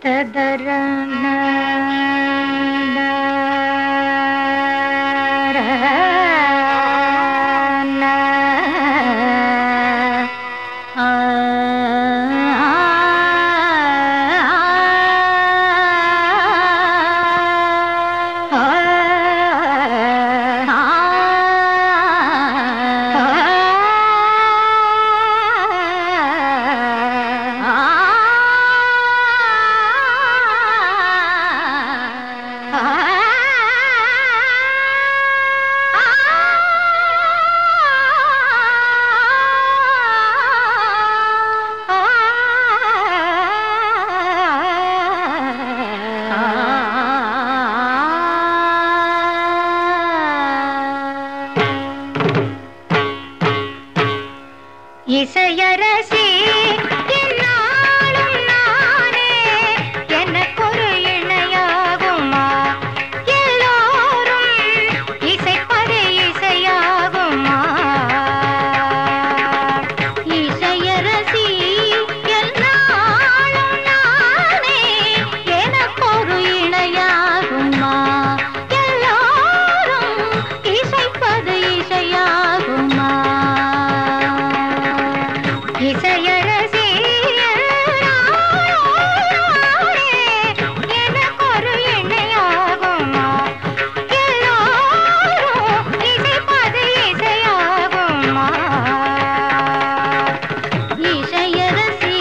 இசையரசி என்னாலும் நானே எனக்கொரு இணையாகுமா எல்லோரும் இசைப்பது இசையாகுமா இசையரசி என்னாலும் நானே எனக்கொரு இணையாகுமா எல்லோரும் இசைப்பது இசையாகுமா இசையரசி எனக்கொரு இணையாகுமா எல்லோரும் இசைப்பது இசையாகுமா இசையரசி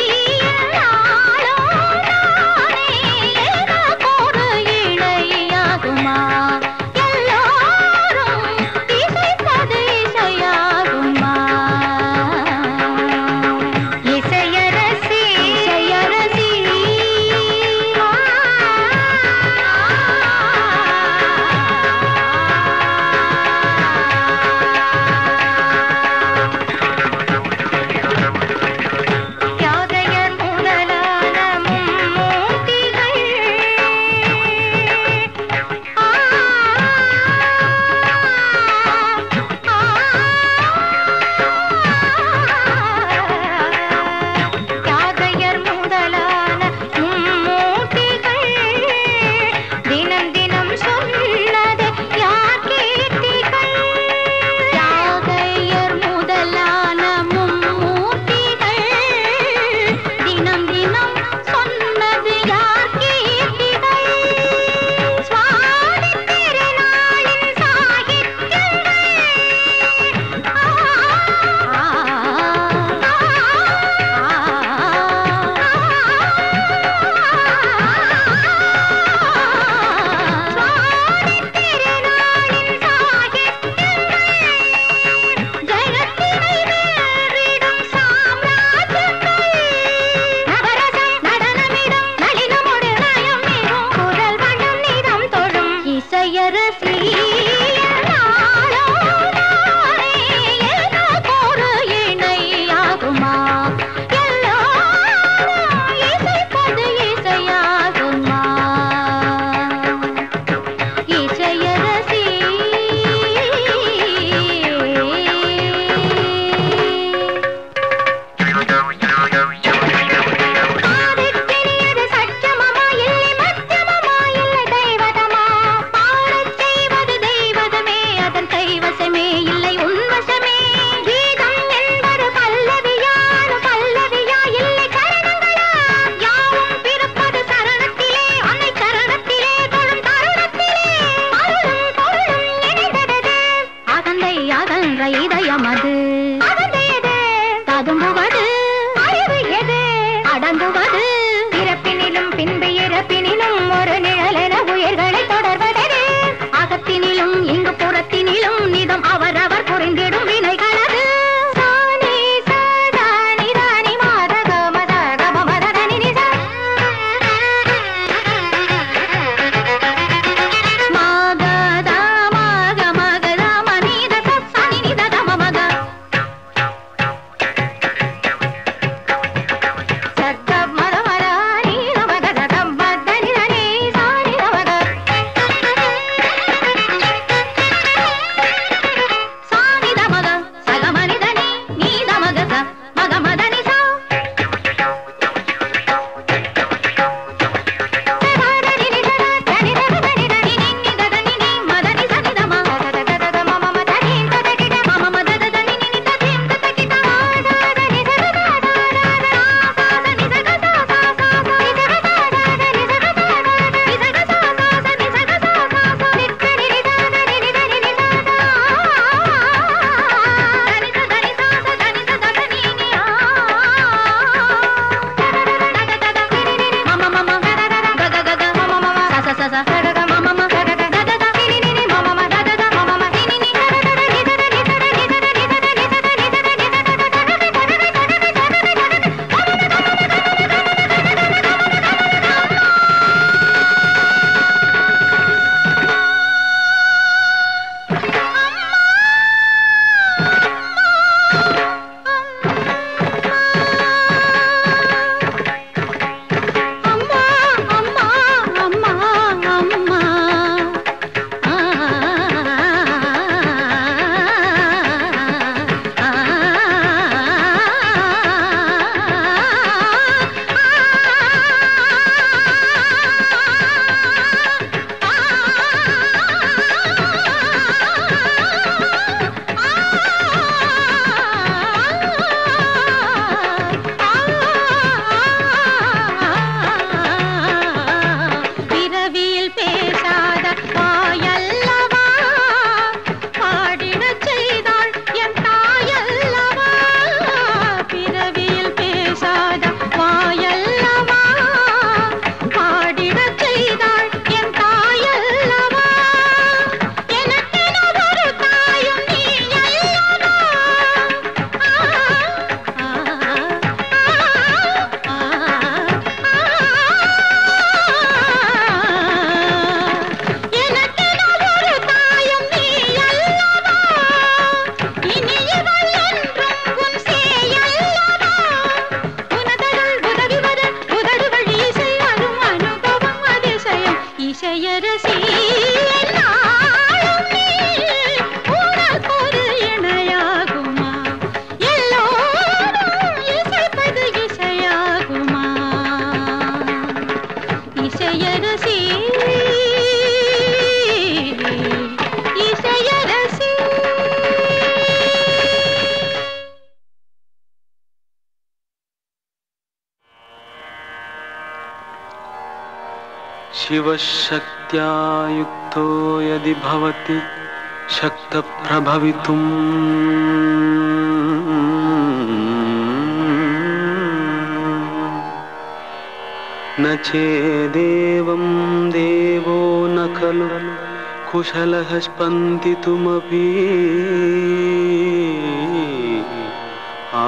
எனக்கொரு இணையாகுமா எல்லோரும் இசைப்பது இசையாகுமா இசையரசி இசையரசி தியாகையர் முதலான மும்மூர்த்திகள் ஆ தியாகையர் முதலான மும்மூர்த்திகள் தினம் தினம் சொன்னது யார் கீர்த்திகள் தியாகையர் முதலான மும்மூர்த்திகள் தினம் தினம் சொன்னது யார் கீர்த்திகள் சுவாமி திருநாளின் ஜெகத்தினை வேறிடும் சாம்ராஜ்யங்கள் நவரசம் நடனமிடும் நளினமொடு நயம் மிகும் குரல் வண்ணம் நிறம் தொழும் இசையரசி நாளோ நாளே எனக்கொரு இணையாகுமா எல்லாரும் இசைப்பது இசையாகுமா இசையரசி பாடத்தெரியது சட்சமமா இல்லை மத்தியமமா இல்லை தெய்வதமா பாடச் செய்வது தெய்வதமே அதன் கைவசமே இல்லை உன்வசமே கீதம் என்பது பல்லவியானும் பல்லவியா இல்லை சரணங்களா யாவும் பிறப்பது சரணத்திலே அன்னை சரணத்திலே தொழும் தருணத்திலே அருளும் பொருளும் இணைந்தது அகந்தை அகன்ற இதயம் அது அகந்தை எது ததும்புவது அறிவு எது அடங்குவது பிறப்பினிலும் பின்பு இறப்பினிலும் ஒரு நிழலென உயிர்களை தொடர்வதெது அகத்தினிலும் இங்கு புறத்தினிலும் நிதம் அவரவர் புரிந்திடும் வினைகளது சானி சதா நிதானி மாதக மதக மமதத நினிச மகத மக மகத மனித சனி நிதத மமக சத்த மத மத நீ மகத தம்ம தனி தனி சானி தம शिवशक्त्या युक्तो यदि भवति शक्तप्रभवितुम् न चेदेवं देवो न खलु कुशलः स्पन्दितुमपि आ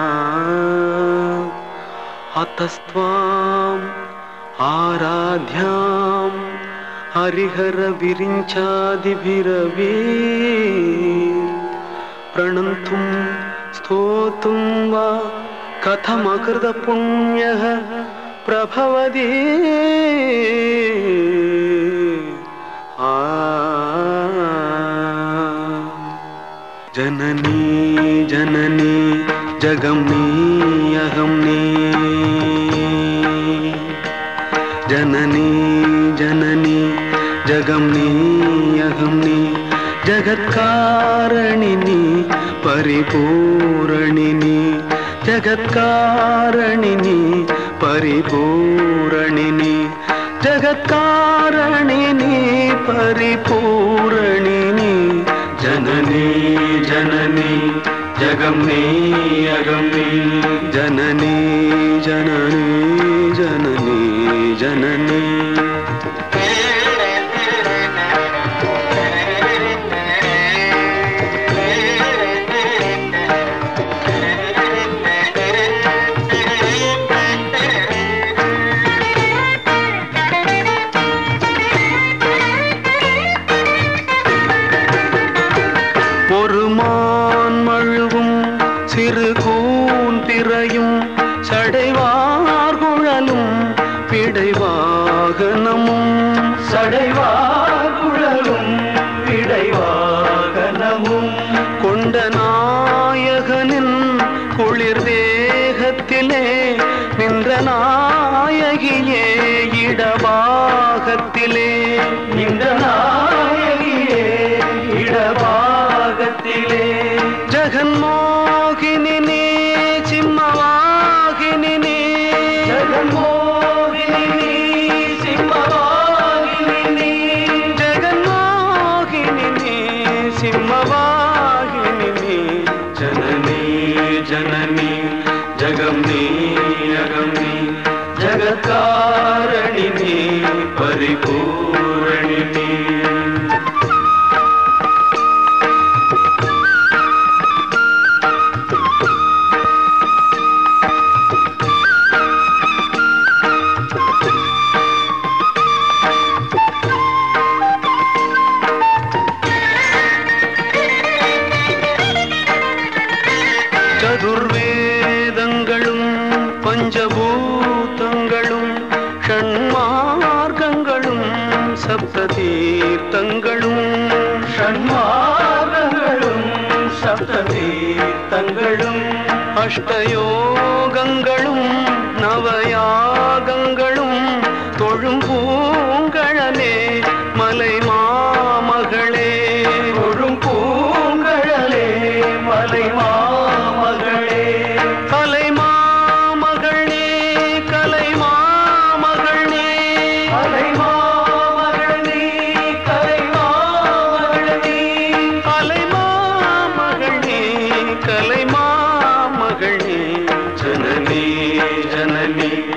अतस्त्वाम् आराध्यां हरिहरविरिञ्चादिभिरवी प्रणन्तुं स्तोतुं वा कथमकृतपुण्यः प्रभवति आ जननी जननी जगमनी अहम्नी जननी जननी जगम्नी अहम्नी जगत्कारणिनी परिपूरणिनी जगत्कारणिनी परिपूरणिनी जगत्कारणिनी परिपूरणिनी जननी जननी जगम्नी अगम्नी जननी जननी जननी जननी ஒரு மான் மழுவும் சிறு கூன் பிறையும் சடைவார்குழலும் பிடைவாகனமும் சடைவார்குழலும் பிடைவாகனமும் கொண்ட நாயகனின் குளிர் தேகத்திலே நின்ற நாயகியே இடபாகத்திலே நின்ற நாயகியே இடபாகத்திலே ஜெகன்மோகினி நீ சிம்மவாகினி நீ ஜெகன்மோகினி நீ சிம்மவாகினி நீ ஜெகன்மோகினி நீ சிம்மவாகினி நீ ஜனனி ஜனனி ஜகம்னி அகம்னி ஜகத்காரணினி பரிபூரணினி சதுர்வேதங்களும் பஞ்சபூதங்களும் ஷண்மார்க்கங்களும் சப்ததீர்த்தங்களும் ஷண்மார்க்கங்களும் சப்ததீர்த்தங்களும் அஷ்டயோகங்களும் நவயாகங்களும் தொழும் பூங்கழலே மலை மாமகளே தொழும் பூங்கழலே மலை மாமகளே கலை மாமகளே கலை மாமகளே கலை மாமகளே கலை மாமகளே கலை மாமகளே கலை மாமகளே ஜனனி ஜனனி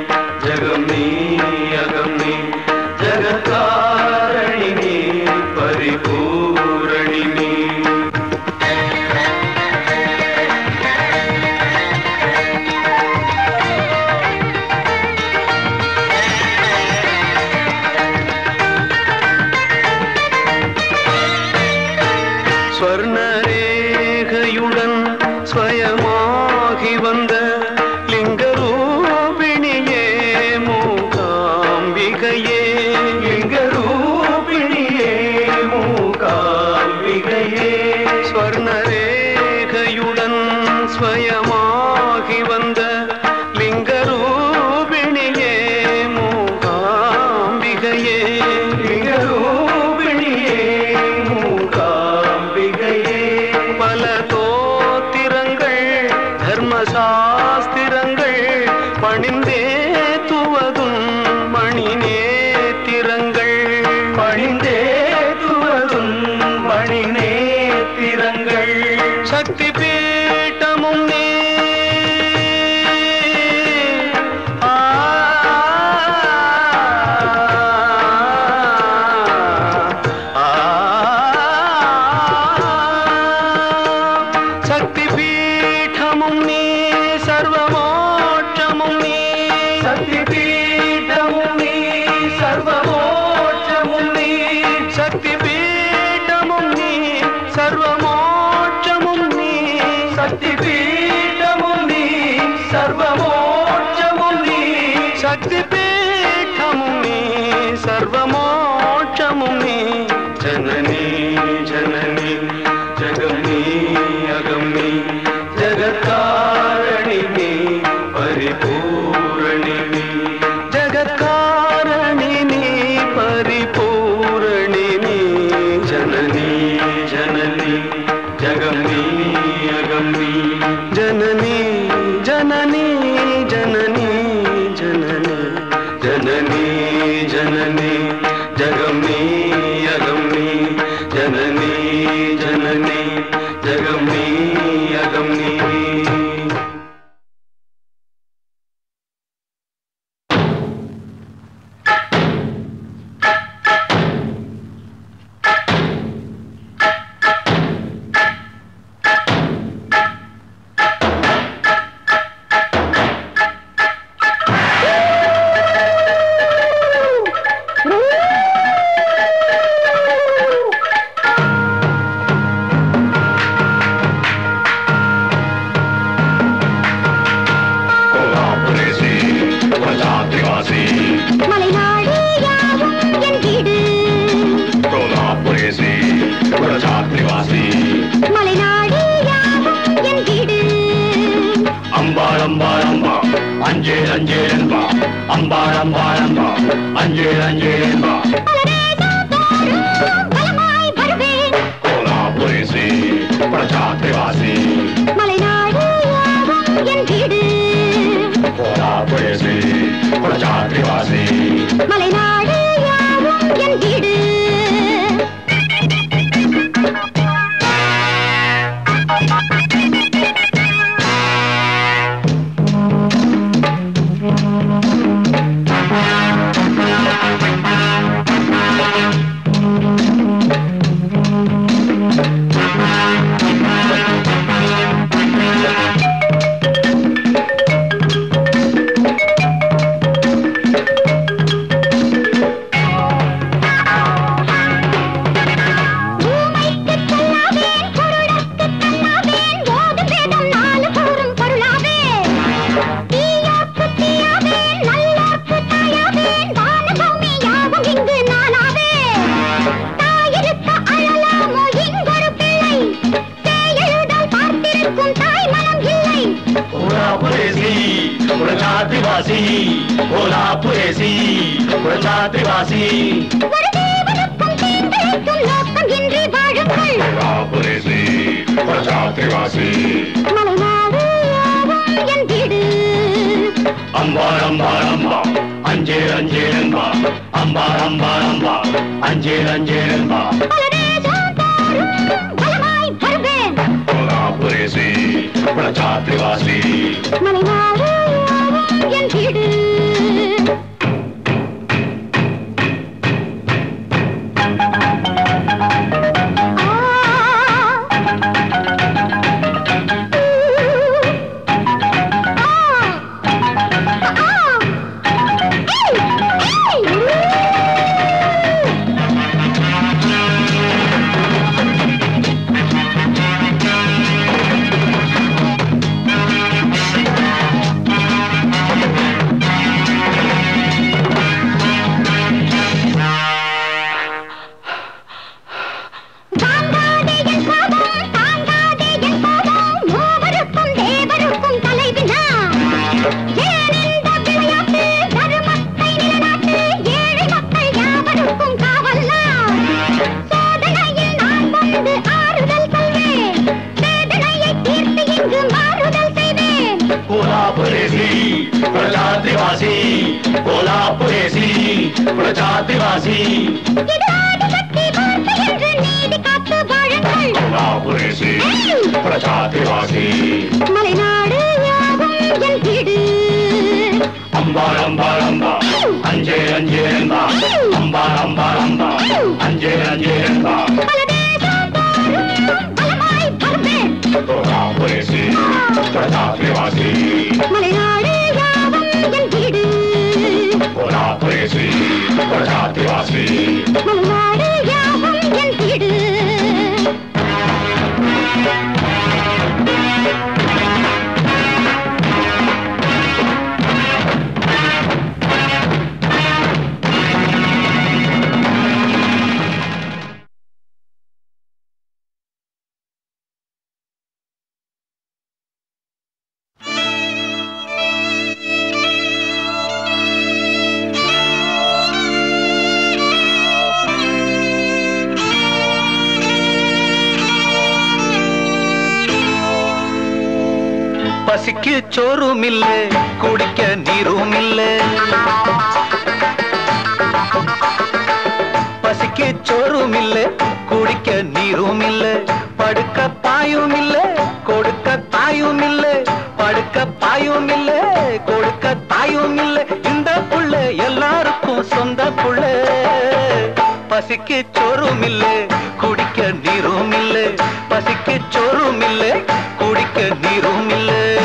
சக்தி பீடமும் நீ சர்வமோட்சமும் நீ சக்தி பீடமும் நீ சர்வமோட்சமும் நீ சக்தி பீடமும் நீ சர்வமோட்சமும் நீ சக்தி பீடமும் நீ சர்வமோட்சமும் நீ ஜனனி ஜனனி ஜகம் நீ அகம் நீ ஜகத்காரணி நீ பரிபூரணி நீ ஜகத்காரணி நீ பரிபூரணி நீ ஜனனி ஜனனி ஜகம் நீ அகம் நீ ஜனனி ஜனனி ஜனனி ஜனனி ஜனனி ஜனனி ஜகம் நீ அகம் நீ ஜனனி ஜனனி ஜகம் நீ அகம் நீ கொலாபுரேசி பிரஜாதிவாசி மலைநாடு யாவும் என் வீடு கொலாபுரேசி பிரஜாதிவாசி மலைநாடு யாவும் என் வீடு அம்பாள் அம்பாள் அம்பா அஞ்சே அஞ்சே என்பா அம்பாள் அம்பாள் அம்பா அஞ்சே அஞ்சே என்பா பலதேசம் தோறும் பலமாய் வருவேன் கொலாபுரேசி பிரஜாதிவாசி மலைநாடு யாவும் என் வீடு கொலாபுரேசி பிரஜாதிவாசி மலைநாடு யாவும் என் வீடு ஊமைக்கு சொல்லாவேன் பொருளுக்கு தன்னாவேன் ஓதும் வேதம் நாலு கூறும் பொருளாவேன் தீயோர்க்கு தீயாவேன் நல்லோர்க்கு தாயாவேன் வான பூமி யாவும் இங்கு நானாவேன் தாயிருக்க அழலாமோ இங்கொரு பிள்ளை தேயழுதால் பார்த்திருக்கும் தாய் மனம் இல்லை கொலாபுரேசி பிரஜாதிவாசி கொலாபுரேசி பிரஜாதிவாசி ஒரு தேவனுக்கும் தீங்கிழைக்கும் நோக்கம் இன்றி வாழுங்கள் கொலாபுரேசி பிரஜாதிவாசி மலைநாடு யாவும் என் வீடு அம்பாள் அம்பாள் அம்பா அஞ்சே அஞ்சே என்பா அம்பாள் அம்பாள் அம்பா அஞ்சே அஞ்சே என்பா பலதேசம் தோறும் பலமாய் வருவேன் கொலாபுரேசி பிரஜாதிவாசி மலைநாடு யாவும் என் வீடு தாங்காதே என் கோபம், தாங்காதே என் கோபம், மூவருக்கும் தேவருக்கும் தலைவினா. ஏன் இந்த விளையாட்டு? தருமத்தை நிலைநாட்டு, ஏழை மக்கள் யாவருக்கும் காவலா. சோதனையில் நான் வந்து ஆறுதல் சொல்வேன். வேதனையை தீர்த்து இங்கு மாறுதல் செய்வேன். கொலாபுரேசி பிரஜாதிவாசி கொலாபுரேசி பிரஜாதிவாசி இது ஆதிசக்தி வார்த்தை என்று நீதி காத்து வாழுங்கள். கொலாபுரேசி பிரஜாதிவாசி மலைநாடு யாவும் என் வீடு அம்பாள் அம்பாள் அம்பா அஞ்சே அஞ்சே என்பா அம்பாள் அம்பாள் அம்பா அஞ்சே அஞ்சே என்பா பலதேசம் தோறும் பலமாய் வருவேன் கொலாபுரேசி பிரஜாதிவாசி மலைநாடு யாவும் என் வீடு தேசி ஒரு ஜாதிவாசி நாடு யாவும் என் வீடு பசிக்கு சோறும் இல்ல குடிக்க நீரும் இல்ல பசிக்கு சோறும் இல்ல குடிக்க நீரும் இல்ல படுக்க பாயும் இல்ல கொடுக்க தாயும் இல்ல படுக்க பாயும் இல்ல கொடுக்க தாயும் இல்ல இந்த புள்ள எல்லாருக்கும் சொந்த புள்ள பசிக்கு சோறும் இல்ல குடிக்க நீரும் இல்ல பசிக்கு சோறும் இல்ல குடிக்க நீரும் இல்ல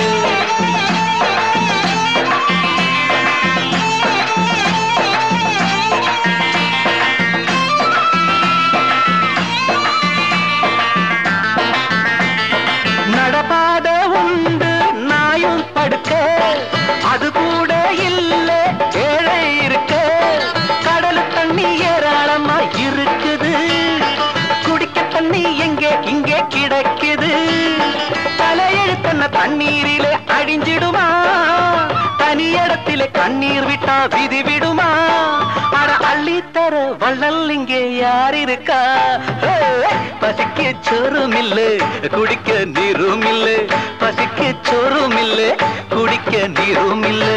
நடபாத உண்டு நாயும் படுக்க அது கூட இல்ல ஏழை இருக்க கடல் தண்ணி ஏராளமா இருக்குது குடிக்க தண்ணி எங்கே இங்கே கிடக்குது தலையெழுத்தன்ன தண்ணீரிலே அழிஞ்சிடுமா தனி இடத்திலே கண்ணீர் விட்டா விதி விடுமா அட அள்ளித்தர வள்ளல் இங்கே யார் இருக்கா ஹே, பசிக்க சோறும் இல்ல குடிக்க நீரும் இல்ல பசிக்க சோறும் இல்ல குடிக்க நீரும் இல்ல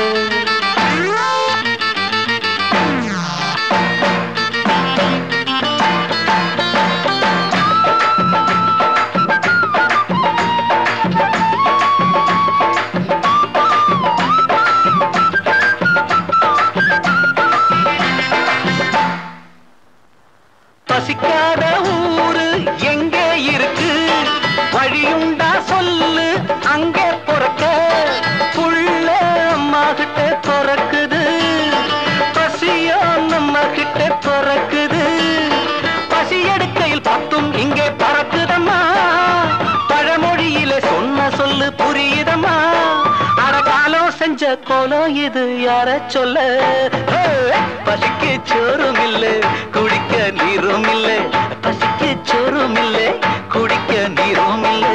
பசிக்காத ஊரு எங்கே இருக்கு வழியுண்டா சொல்லு அங்கே பொறக்க புள்ள அம்மா கிட்ட பிறக்குது பசியோ நம்ம கிட்ட பிறக்குது பசி எடுக்கையில் பத்தும் இங்கே பறக்குதம்மா பழமொழியில சொன்ன சொல்லு புரியுதம்மா அட காலம் செஞ்ச கோலம் இது யார சொல்ல ஹே, பசிக்கு சோறும் இல்ல குடிக்க நீரும் இல்ல பசிக்கு சோறும் இல்ல குடிக்க நீரும் இல்ல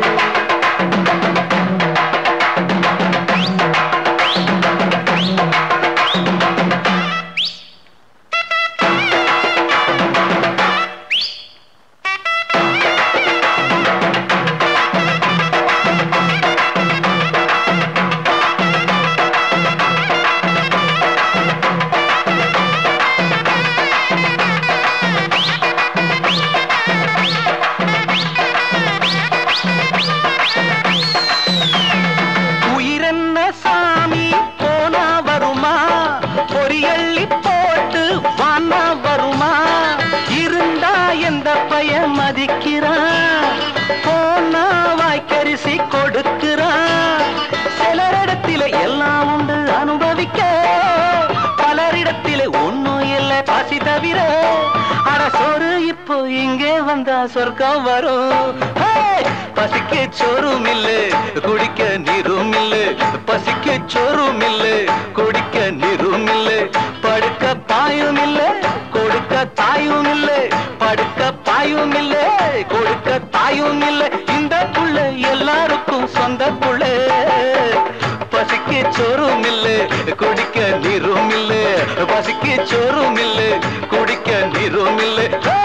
உயிரென்ன சாமி போனா வருமா பொரியள்ளி போட்டு வானா வருமா இருந்தா எந்த பையன் மதிக்கிறான் போனா வாய்க்கரிசி கொடுக்கிறான் சிலரிடத்தில எல்லாம் உண்டு அனுபவிக்க பலரிடத்தில ஒண்ணும் இல்லை பசி தவிர அட சோறு இப்போ இங்கே வந்தா சொர்க்கம் வரும் ஹே! பசிக்கு சோறும் இல்ல குடிக்க நீரும் இல்ல பசிக்கு சோறும் இல்ல குடிக்க நீரும் இல்ல படுக்க பாயும் இல்ல கொடுக்க தாயும் இல்ல படுக்க பாயும் இல்ல கொடுக்க தாயும் இல்ல இந்த புள்ள எல்லாருக்கும் சொந்த புள்ள பசிக்கு சோறும் இல்ல குடிக்க நீரும் இல்ல பசிக்கு சோறும் இல்ல குடிக்க நீரும் இல்ல ஹே!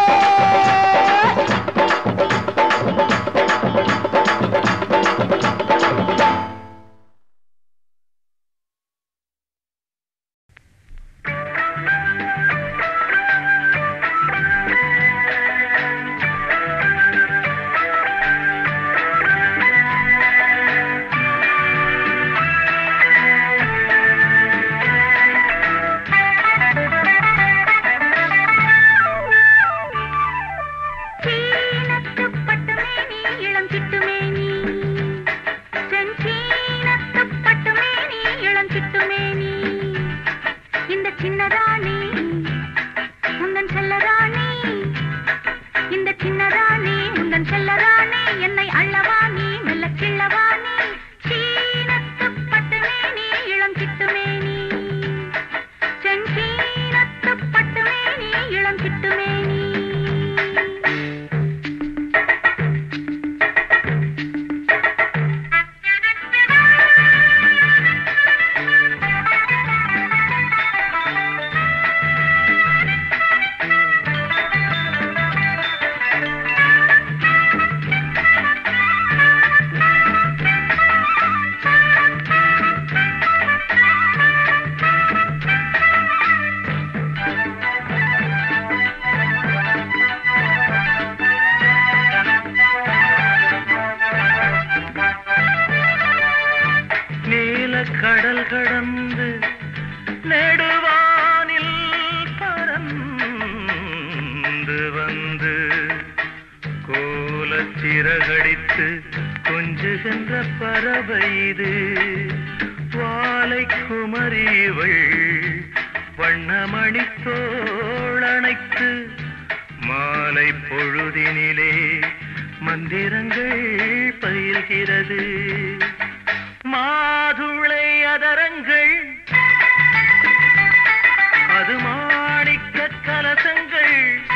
சென்ற பறவை இது வாலை குமரிவள் வண்ணமணி தோளணைத்து மாலை பொழுதினிலே மந்திரங்கள் பயில்கிறது மாதுளை அதரங்கள் அது மாணிக்க கலசங்கள்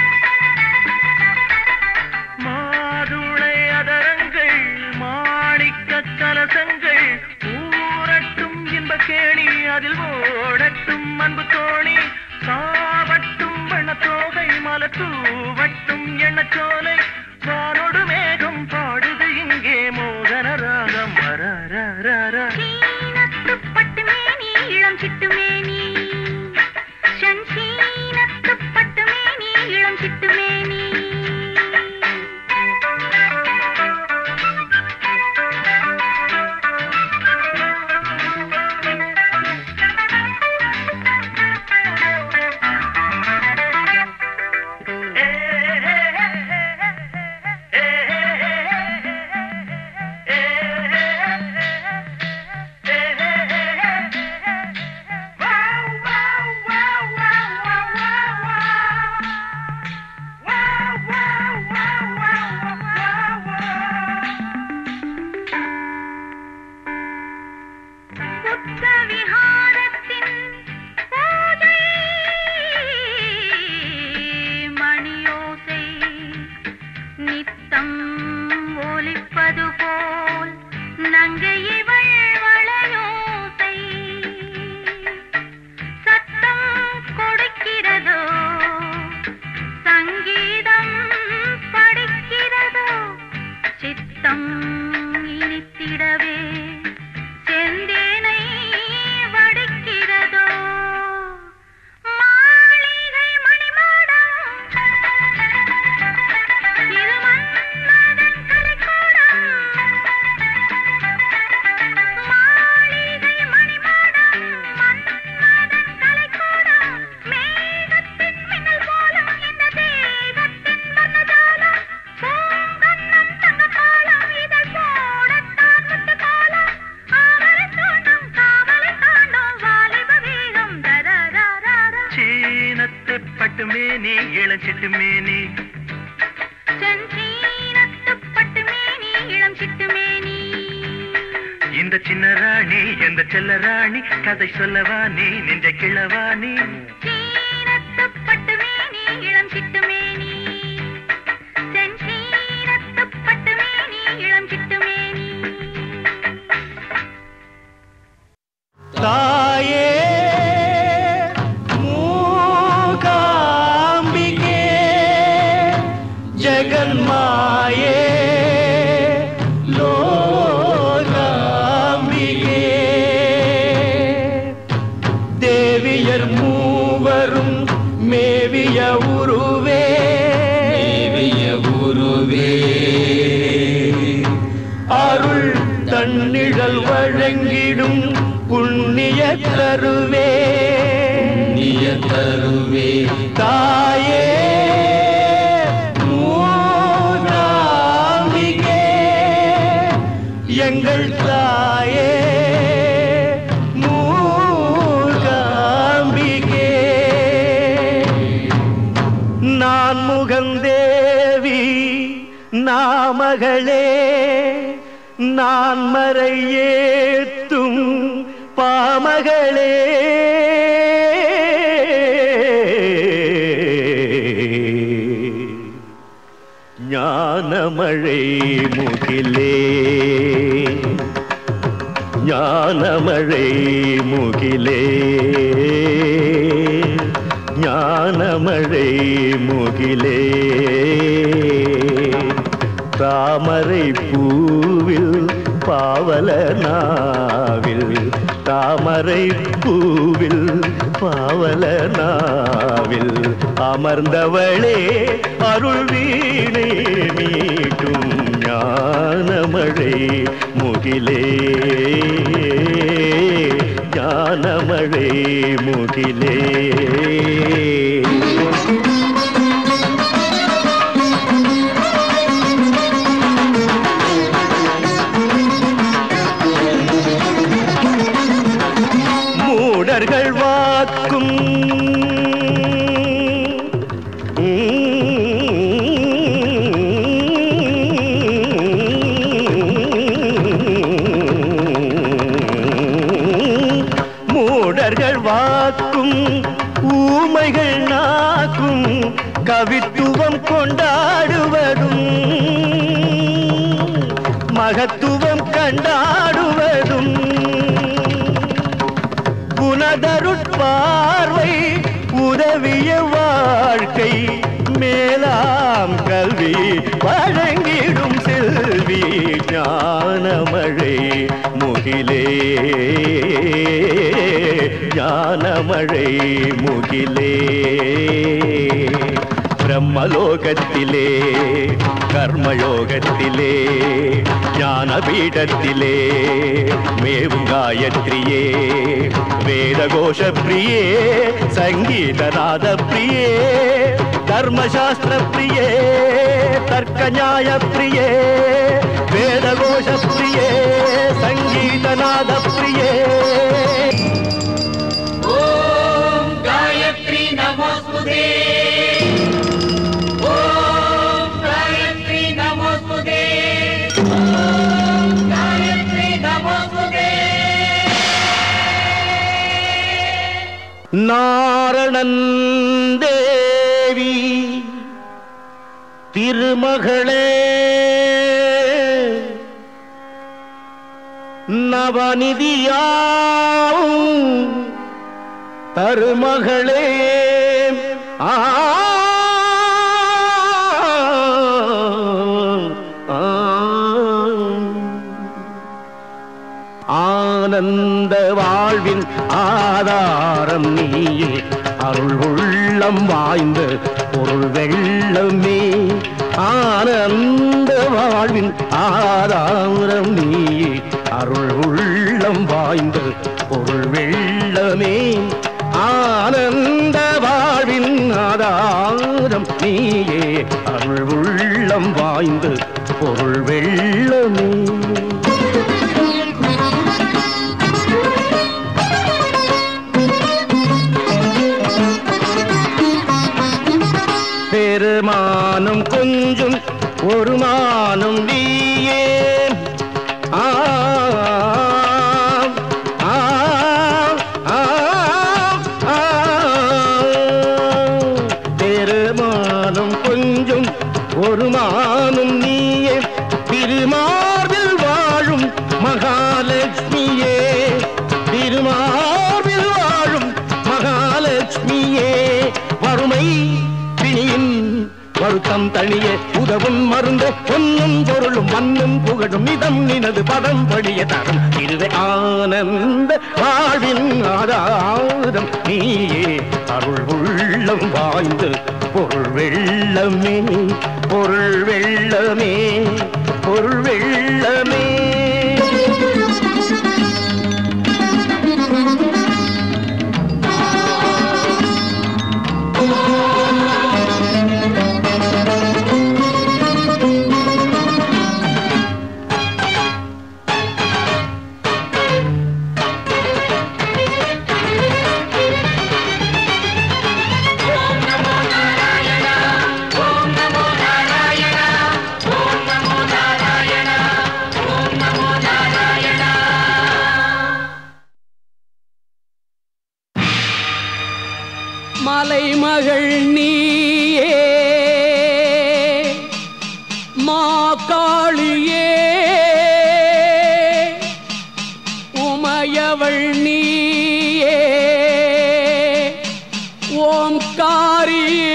மாதுளை அதரங்கள் மாணிக்க கலசங்கள் ஊரட்டும் இன்ப கேணி அதில் ஓடட்டும் அன்பு தோணி காவட்டும் வண்ணத்தோகை மலத்தூவட்டும் எண்ணச்சோலை வானோடு மேகம் பாடுது இங்கே மோகன ராகம் வரரரர. சீனத்துப் பட்டுமேனி, இளம் சிட்டுமேனி. செஞ்சீனத்துப் பட்டுமேனி, இளம் சிட்டுமேனி. புத்த விஹாரத்தின் பூஜை மணியோசை நித்தம் ஒலிப்பது போல் நங்கையிவள் வளையோசை சத்தம் கொடுக்கிறதோ சங்கீதம் படிக்கிறதோ சித்தம் இனித்திடவே செந்தேனை வடிக்கிறதோ மாளிகை மணிமாடம் இது மன்மதன் கலைக்கூடம் மாளிகை மணிமாடம் மன்மதன் கலைக்கூடம் மேகத்தின் மின்னல் போலும் இந்த தேகத்தின் வர்ணஜாலம் பூங்கன்னம் தங்கப்பாலம் இதழ் போடத்தான் முத்து காலம் ஆவலை தூண்டும் காவலை தாண்டும் வாலிப வேகம் தரரரர சீனத்து பட்டுமேனி இளஞ்சிட்டுமேனி செஞ்சீனத்துப் பட்டுமேனி இளம் சிட்டுமேனி இந்த சின்ன ராணி எந்த செல்ல ராணி கதை சொல்லவா நீ நின்ற கிழவா நீ சீனத்துப் பட்டுமேனி இளம் சிட்டுமேனி செஞ்சீனத்துப் பட்டுமேனி இளம் சிட்டுமேனி தாயே மூகாம்பிகே ஜெகன்மாயே லோகாம்பிகே தேவியர் மூவரும் மேவிய உருவே மேவிய உருவே அருள் தன்னிழல் வழங்கிடும் புண்ணிய தருவே புண்ணிய தருவே தாயே மூகாம்பிகே எங்கள் தாயே மூகாம்பிகே நான் முகந்தேவி நாமகளே நான் மறையேத்தும் பாமகளே ஞானமழை முகிலே ஞானமழை முகிலே ஞானமழை முகிலே தாமரை பூவில் பாவல நாவில் தாமரை பூவில் பாவல நாவில் அமர்ந்தவளே அருள் வீணை மீட்டும் ஞானமழை முகிலே ஞானமழை முகிலே ஆ வாக்கும் மூடர்கள் வாக்கும் ஊமைகள் நாக்கும் கவித்துவம் கொண்டாடுவதும் மகத்துவம் கண்டாடுவதும் குணதருட்பார்வை உதவிய வாழ்க்கை மேலாம் கல்வி வழங்கிடும் செல்வி ஞானமழை முகிலே ஞானமழை முகிலே பிரம்மலோகத்திலே கர்மயோகத்திலே ஞானபீடத்திலே மேவும் காயத்ரியே வேதகோஷ பிரியே சங்கீதநாத பிரியே தர்மசாஸ்திர பிரியே தர்க்க நியாய பிரியே வேதகோஷ பிரியே சங்கீதநாத பிரியே ஓம் காயத்ரி நமோஸ்துதே ஓம் காயத்ரி நமோஸ்துதே ஓம் காயத்ரி நமோஸ்துதே நாரணன் தேவி திருமகளே நவநிதியாவும் தருமகளே ஆ ஆனந்த வாழ்வின் ஆதாரம் நீயே அருள் உள்ளம் வாய்ந்த பொருள் வெள்ளமே ஆனந்த வாழ்வின் ஆதாரம் நீயே அருள் உள்ளம் வாய்ந்த பொருள் வெள்ளமே ஆனந்த வாழ்வின் ஆதாரம் நீயே அருள் உள்ளம் வாய்ந்த பொருள் வெள்ளமே பெருமானும் கொஞ்சம் ஒரு மானும் நீயே ஆம், ஆம், ஆம், ஆம். பெருமானும் கொஞ்சம் ஒரு மானும் நீயே திருமார்பில் வாழும் மகாலட்சுமியே திருமார்பில் வாழும் மகாலட்சுமியே வறுமை பிணியின் வருத்தம் தணிய உதவும் மருந்து பொன்னும் பொருளும் மண்ணும் புகழும் இதம் நினது பதம் படிய தரும் இதுவே ஆனந்த வாழ்வின் ஆதாரம் நீயே அருள் உள்ளம் வாய்ந்து பொருள் வெள்ளமே பொருள் வெள்ளமே பொருள் வெள்ளமே மலைமகள் நீயே மா காளியே உமையவள் நீயே ஓம்காரியே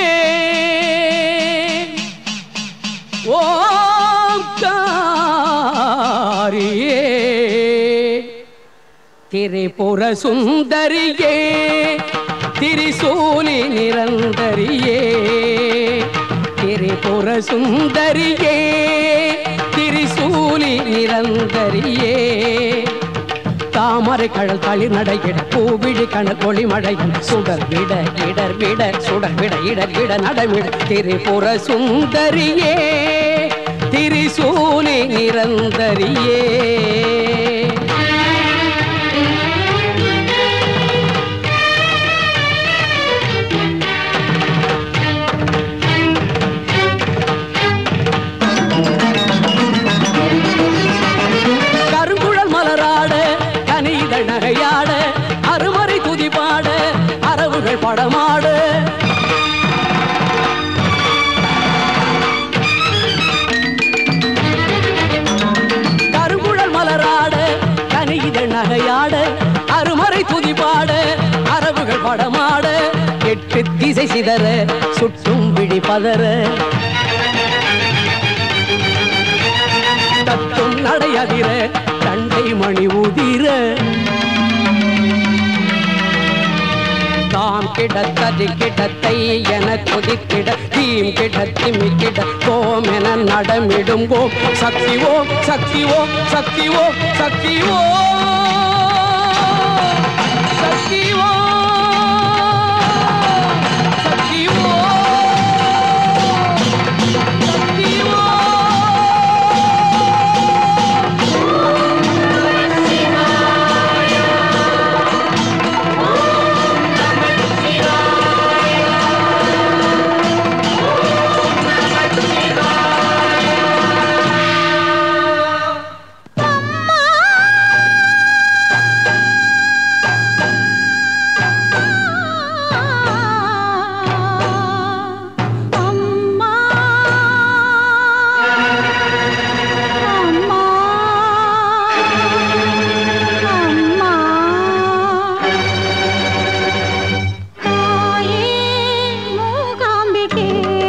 ஓம்காரியே திரிபுர சுந்தரியே திரிசூலி நிரந்தரியே திரிபுர சுந்தரியே திரிசூலி நிரந்தரியே தாமரை கழல் தளிர் நடையிட பூவிழி கணல் ஒளிமழை சுடர் விட இடர் விட சுடர் விட இடர் விட நடவிட திரிபுர சுந்தரியே திரிசூலி நிரந்தரியே அரவுகள் படமாடு கருங்குழல் மலராட கனியிதழ் நகையாட அருமறை துதிபாட அரவுகள் படமாட எட்டு திசை சிதற சுட்டும் விழி பதற தத்தும் நடையதிர தண்டை மணி உதிர தாம் கிடத்தது கிடத்தை என கொதித்திட தீம் கிட திமி கிட கோம் என நடமிடும் ஓம் சக்தி ஓம் சக்தி ஓம் சக்தி ஓம் சக்தி ஓம் சக்தி ஓம் சக்தி ஓம் சக்தி ஓம் அம்மா அம்மா அம்மா தாயே மூகாம்பிகே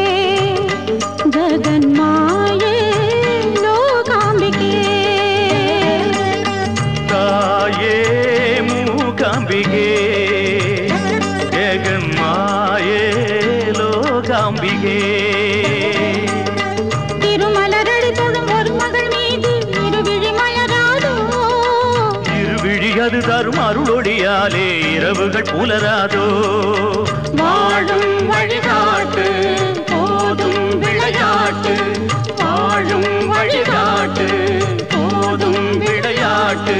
ஜகன்மாயே லோகாம்பிகே தாயே மூகாம்பிகே ஜெகன்மாயே லோகாம்பிகே திருமலரடி தொழும் ஒரு மகள் மீது இருவிழி மலராதோ இருவிழி அது தரும் அருளொடியாலே இரவுகள் புலராதோ வாழும் வழிகாட்டு போதும் விளையாட்டு வாழும் வழிகாட்டு போதும் விளையாட்டு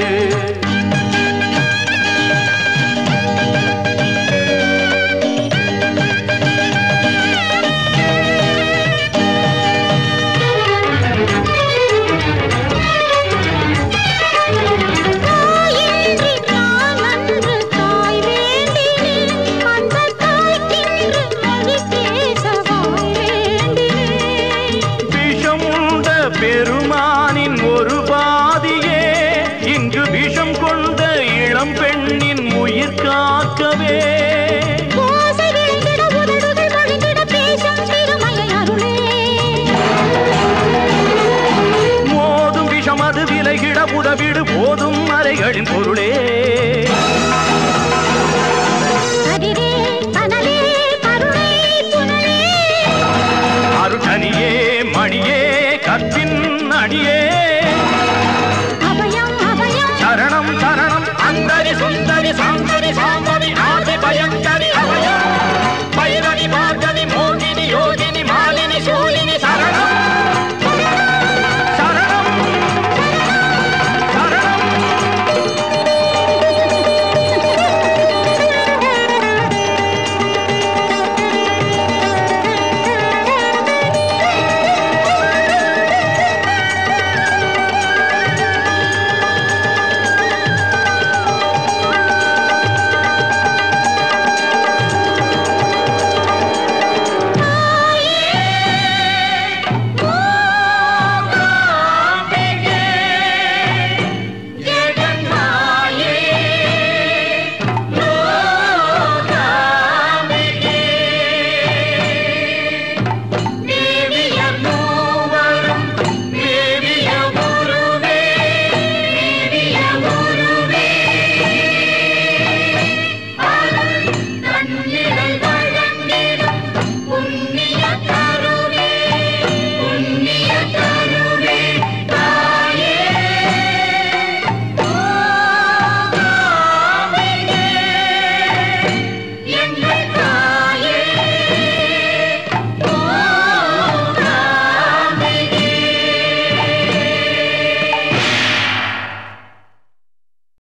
தாயின்றி நான் அன்று தாய் வேண்டினேன் அந்த தாய்க்கென்று மொழி பேச வாய் வேண்டினேன் விஷமுண்ட பெருமானின் ஒரு பாதியே இங்கு விஷம் கொண்ட இளம் பெண்ணின் உயிர் காக்கவே ஓசை விளைந்திட உதடுகள் மொழிந்திட பேசும் திருமையை அருளே மோதும் விஷம் அது விலகிட உதவிடு போதும் அறைகளின் பொருளே